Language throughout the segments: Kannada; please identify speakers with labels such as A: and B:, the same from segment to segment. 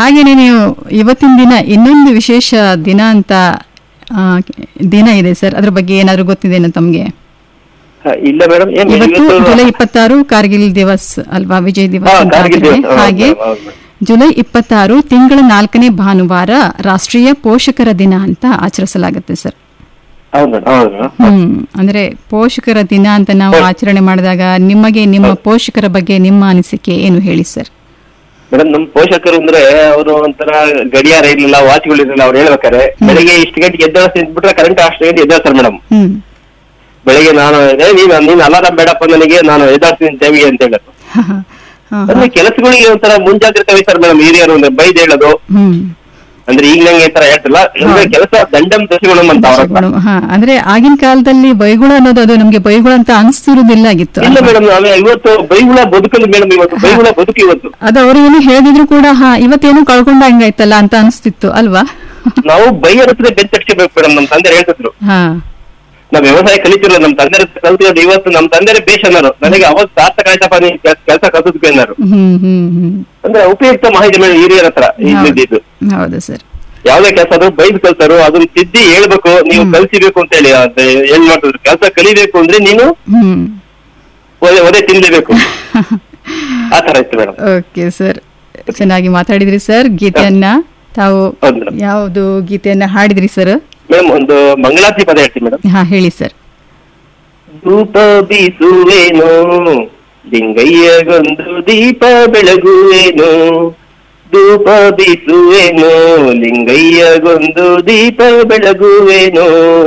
A: ಹಾಗೇನೆ ನೀವು ಇವತ್ತಿನ ದಿನ ಇನ್ನೊಂದು ವಿಶೇಷ ದಿನ ಅಂತ ಆ, ದಿನ ಇದೆ ಸರ್ ಅದ್ರ ಬಗ್ಗೆ ಏನಾದ್ರು ಗೊತ್ತಿದೆನಾ ತಮಗೆ
B: ಹ, ಇಲ್ಲ ಮೇಡಮ್ ಏನ್
A: ಇವತ್ತು
B: ಇವತ್ತು-
A: ಜುಲೈ ಇಪ್ಪತ್ತಾರು ಕಾರ್ಗಿಲ್ ದಿವಸ್ ಅಲ್ವಾ ವಿಜಯ್ ದಿವಸ್
B: ಹಾ,
A: ಅಂತ
B: ಕಾರ್ಗಿಲ್
A: ಆಚರಣೆ.
B: ದಿವಸ್. ಹೌದು,
A: ಹಾಗೆ
B: ಹೌದು, ಹೌದು.
A: ಜುಲೈ ಇಪ್ಪತ್ತಾರು ತಿಂಗಳ ನಾಲ್ಕನೇ ಭಾನುವಾರ ರಾಷ್ಟ್ರೀಯ ಪೋಷಕರ ದಿನ ಅಂತ ಆಚರಿಸಲಾಗುತ್ತೆ ಸರ್
B: ಹೌದು ಮೇಡಮ್ ಹೌದು ಮೇಡಮ್
A: ಹ್ಮ್ ಅಂದ್ರೆ ಪೋಷಕರ ದಿನ ಅಂತ ನಾವು ಆಚರಣೆ ಮಾಡಿದಾಗ ನಿಮಗೆ ನಿಮ್ಮ ಪೋಷಕರ ಬಗ್ಗೆ ನಿಮ್ಮ ಅನಿಸಿಕೆ ಏನು ಹೇಳಿ ಸರ್
B: ಮೇಡಮ್ ನಮ್ ಪೋಷಕರು ಅಂದ್ರೆ ಅವರು ಒಂಥರ ಗಡಿಯಾರ ಇರ್ಲಿಲ್ಲ ವಾಚ್ಗಳು ಇರಲಿಲ್ಲ ಅವ್ರು ಹೇಳ್ಬೇಕಾರೆ ಬೆಳಿಗ್ಗೆ ಇಷ್ಟು ಗಂಟೆಗೆ ಎದ್ದೇಳಿಸಿ ಬಿಟ್ರೆ ಕರೆಂಟ್ ಅಷ್ಟು ಗಂಟೆ ಎದ್ದೇಳ್ತಾರೆ ಮೇಡಮ್
A: ಹ್ಮ್
B: ಬೆಳಿಗ್ಗೆ ನಾನು ಏ, ನೀನು ನೀನು ಅಲಾರಾಮ್ ಬೇಡಪ್ಪ ನನಗೆ ನಾನು ಎದ್ದಾಡ್ತೀನಿ ಟೈಮಿಗೆ ಅಂತ ಹೇಳೋದು
A: ಹ, ಹ, ಹ, ಹ.
B: ಅಂದ್ರೆ ಕೆಲಸಗಳಿಗೆ ಒಂಥರ ಮುಂಜಾಗ್ರತೆ ವಹಿಸ್ತಾರೆ ಮೇಡಮ್ ಹಿರಿಯರು ಅಂದ್ರೆ ಬೈದ್ ಹೇಳೋದು
A: ಹ್ಮ್
B: ಅಂದ್ರೆ ಈಗ ನಂಗೆ ಈ ತರ ಹೇಳ್ತಿಲ್ಲ ಅಂದ್ರೆ ಕೆಲಸ ದಂಡಂ ದಶಗುಣಂ ಅಂತ ಅವ್ರ ಹತ್ರ.
A: ದಶಗುಣ, ಹ, ಅಂದ್ರೆ ಆಗಿನ ಕಾಲದಲ್ಲಿ ಬೈಗುಳ ಅನ್ನೋದು ಅದು ನಮ್ಗೆ ಬೈಗುಳ ಅಂತ ಅನಿಸ್ತಿರುವುದಿಲ್ಲ ಆಗಿತ್ತು
B: ಇಲ್ಲ ಮೇಡಮ್ ನಾವೇ ಇವತ್ತು ಬೈಗುಳ ಬದುಕಲು ಮೇಡಮ್ ಇವತ್ತು ಬೈಗುಳ ಬದುಕು ಇವತ್ತು
A: ಅದು ಅವರು ಏನು ಹೇಳಿದ್ರು ಕೂಡ ಹಾ ಇವತ್ತೇನು ಕಳ್ಕೊಂಡಂಗಾಯ್ತಲ್ಲ ಅಂತ ಅನಿಸ್ತಿತ್ತು ಅಲ್ವಾ
B: ನಾವು ಬೈಯರ ಹತ್ರ ಬೆಂಚ್ ತಕ್ಷಬೇಕು ಮೇಡಮ್ ನಮ್ ತಂದೆ ಹೇಳ್ತಿದ್ರು
A: ಹಾ
B: ನಾವ್ ವ್ಯವಸಾಯ ಕಲಿತಿರೋ ನಮ್ ತಂದೆ ಕಲ್ತಿರೋದು ಇವತ್ತು ನಮ್ ತಂದೆ ಬೇಷ್ ಅನ್ನೋರು ನನಗೆ ಅವಾಗ ಸಾರ್ಥಕ ಆಯ್ತಪ್ಪ ನೀನ್ ಕೆಲಸ ಕಲ್ತದ್ಕೆ ಅನ್ನೋರು
A: ಹ್ಮ್ ಹ್ಮ್ ಹ್ಮ್
B: ಅಂದ್ರೆ ಉಪಯುಕ್ತ ಮಾಹಿತಿ ಮೇಡಮ್ ಹಿರಿಯರ ಹತ್ರ ಇದ್ದಿದ್ದು
A: ಹೌದು ಸರ್
B: ಯಾವ್ದೇ ಕೆಲಸ ಅದು ಬೈದ್ ಕಲ್ತಾರೋ ಅದನ್ನ ತಿದ್ದಿ ಹೇಳ್ಬೇಕು ನೀವು ಕಲ್ಸಿಬೇಕು ಅಂತ ಹೇಳಿ ಅಂತ ಏನ್ ಮಾಡ್ತಿದ್ರು ಕೆಲಸ ಕಲಿಬೇಕು ಅಂದ್ರೆ ನೀನು
A: ಹ್ಮ್
B: ಒದೆ ಒದೆ ತಿನ್ಲೇಬೇಕು ಆ ತರ ಇತ್ತು ಮೇಡಮ್
A: ಓಕೆ ಸರ್ ಚೆನ್ನಾಗಿ ಮಾತಾಡಿದ್ರಿ ಸರ್ ಗೀತೆಯನ್ನ ತಾವು
B: ಹೌದು ಮೇಡಮ್
A: ಯಾವುದು ಗೀತೆಯನ್ನ ಹಾಡಿದ್ರಿ ಸರ್
B: ಮೇಡಮ್ ಒಂದು ಮಂಗಳಾರತಿ ಪದ ಹೇಳ್ತೀನಿ ಮೇಡಮ್
A: ಹಾ ಹೇಳಿ ಸರ್
B: ಧೂಪ ಬೀಸುವೇನು ಲಿಂಗಯ್ಯಗೊಂದು ದೀಪ ಬೆಳಗುವೇನು ಧೂಪ ಬೀಸುವೇನು ಲಿಂಗಯ್ಯಗೊಂದು ದೀಪ ಬೆಳಗುವೇನು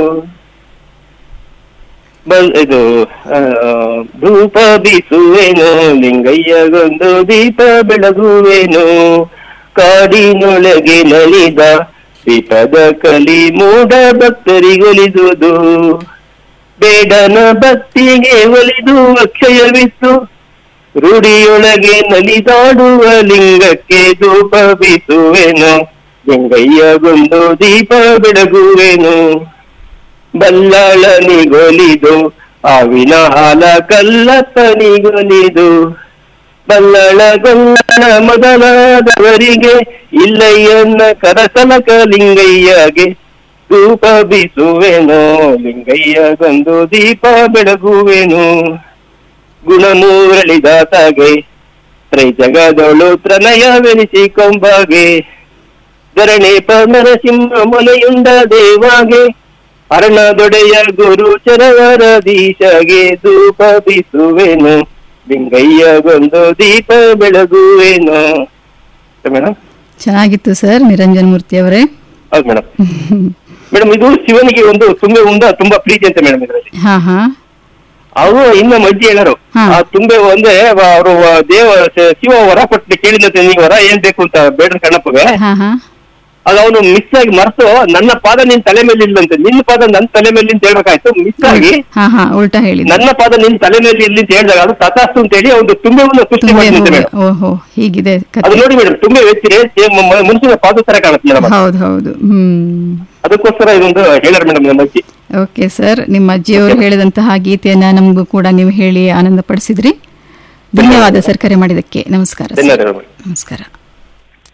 B: ಬಲ್ ಇದು ಆ, ಧೂಪ ಬೀಸುವೇನು ಲಿಂಗಯ್ಯಗೊಂದು ದೀಪ ಬೆಳಗುವೇನು ಕಾಡಿನೊಳಗೆ ನಲಿದ ದೀಪದ ಕಲಿ ಮೂಢ ಭಕ್ತರಿಗೊಲಿದುದು ಬೇಡನ ಭಕ್ತಿಗೆ ಒಲಿದು ಅಕ್ಷಯವಿತ್ತು ರೂಢಿಯೊಳಗೆ ನಲಿದಾಡುವ ಲಿಂಗಕ್ಕೆ ಧೂಪ ಬೀಸುವೆನು ಲಿಂಗಯ್ಯಗೊಂದು ದೀಪ ಬೆಳಗುವೆನು ಬಲ್ಲಾಳನಿಗೊಲಿದು ಆವಿನ ಹಾಲ ಕಲ್ಲಪ್ಪನಿಗೊಲಿದು ಬಲ್ಲಳ ಗೊಲ್ಲನ ಮೊದಲಾದವರಿಗೆ ಇಲ್ಲಯ್ಯನ್ನ ಕರಸಲಕ ಲಿಂಗಯ್ಯಗೆ ಧೂಪ ಬೀಸುವೆನು ಲಿಂಗಯ್ಯಗೊಂದು ದೀಪ ಬೆಳಗುವೆನು ಗುಣಮೂರಳಿದಾತಾಗೆ ತ್ರೈ ಜಗದೊಳು ಪ್ರಣಯವೆನಿಸಿಕೊಂಬಾಗೆ ಧರಣಿ ನರಸಿಂಹ ಮೊಲೆಯುಂಡ ದೇವಾಗೆ ಅರ್ಣದೊಡೆಯ ಗುರು ಚರವರದೀಶಗೆ ಧೂಪ ಬೀಸುವೆನು ಲಿಂಗಯ್ಯಗೊಂದು ದೀಪ ಬೆಳಗುವೆನು ಮೇಡಮ್
A: ಚೆನ್ನಾಗಿತ್ತು ಸರ್ ನಿರಂಜನ್ ಮೂರ್ತಿ ಅವರೇ
B: ಹೌದು ಮೇಡಮ್ ಮೇಡಮ್ ಇದು ಶಿವನಿಗೆ ಒಂದು ತುಂಬೆ ಉಂಡ ತುಂಬಾ ಪ್ರೀತಿ ಅಂತ ಮೇಡಮ್ ಇದರಲ್ಲಿ
A: ಹಾ ಹಾ
B: ಅವರು ಇನ್ನು ಅಜ್ಜಿ ಹೇಳರು
A: ಹಾ.
B: ಆ ತುಂಬೆ ಒಂದೇ ಅವರು ದೇವ ಶಿವ ವರ ಕೊಟ್ಟು ಕೇಳಿದಂತೆ ನೀವು ವರ ಏನ್ ಬೇಕು ಅಂತ ಬೇಡ್ರ ಕಣ್ಣಪ್ಪಗೆ
A: ಹಾ ಹಾ
B: ಆಗ ಅವನು ಮಿಸ್ ಆಗಿ ಮರೆತು ನನ್ನ ಪಾದ ನಿನ್ ತಲೆ ಮೇಲೆ ಇಲ್ಲಂತೆ ನಿನ್ನ ಪಾದ ನನ್ನ ತಲೆ ಮೇಲೆ ಅಂತ ಹೇಳ್ಬೇಕಾಯ್ತು ಮಿಸ್ ಆಗಿ
A: ಹಾ ಹಾ ಉಲ್ಟಾ ಹೇಳಿದ್ರು
B: ನನ್ನ ಪಾದ ನಿನ್ ತಲೆ ಮೇಲೆ ಇಲ್ಲಿ ಅಂತ ಹೇಳಿದಾಗ ಅದು ತಥಾಸ್ತು ಅಂತ ಹೇಳಿ ಒಂದು ತುಂಬೆವನ್ನು ಸೃಷ್ಟಿ
A: ತುಂಬೆ
B: ಮಾಡಿದಂತೆ
A: ಹೂವೆ.
B: ಮೇಡಮ್
A: ಓಹೋ ಹೀಗಿದೆ
B: ಅದು
A: ಕತೆ
B: ನೋಡಿ ಮೇಡಮ್ ತುಂಬೆ ವ್ಯಕ್ತಿರೆ ಮನುಷ್ಯನ ಪಾದ ತರ ಕಾಣುತ್ತೆ ಮೇಡಮ್
A: ಹೌದು ಹೌದು ಹ್ಮ್
B: ಅದಕ್ಕೋಸ್ಕರ ಇದೊಂದು ಹೇಳಾರ ಮೇಡಮ್ ನಮ್ಮ ಅಜ್ಜಿ
A: ಓಕೆ ಸರ್ ನಿಮ್ಮ ಅಜ್ಜಿಯವರು ಹೇಳಿದಂತಹ ಗೀತೆಯನ್ನ ನಮಗೂ ಕೂಡ ನೀವು ಹೇಳಿ ಆನಂದ ಪಡಿಸಿದ್ರಿ ಧನ್ಯವಾದ ಸರ್ ಕರೆ ಮಾಡಿದ್ದಕ್ಕೆ ನಮಸ್ಕಾರ ಸರ್.
B: ಧನ್ಯವಾದಗಳು ಮೇಡಮ್
A: ನಮಸ್ಕಾರ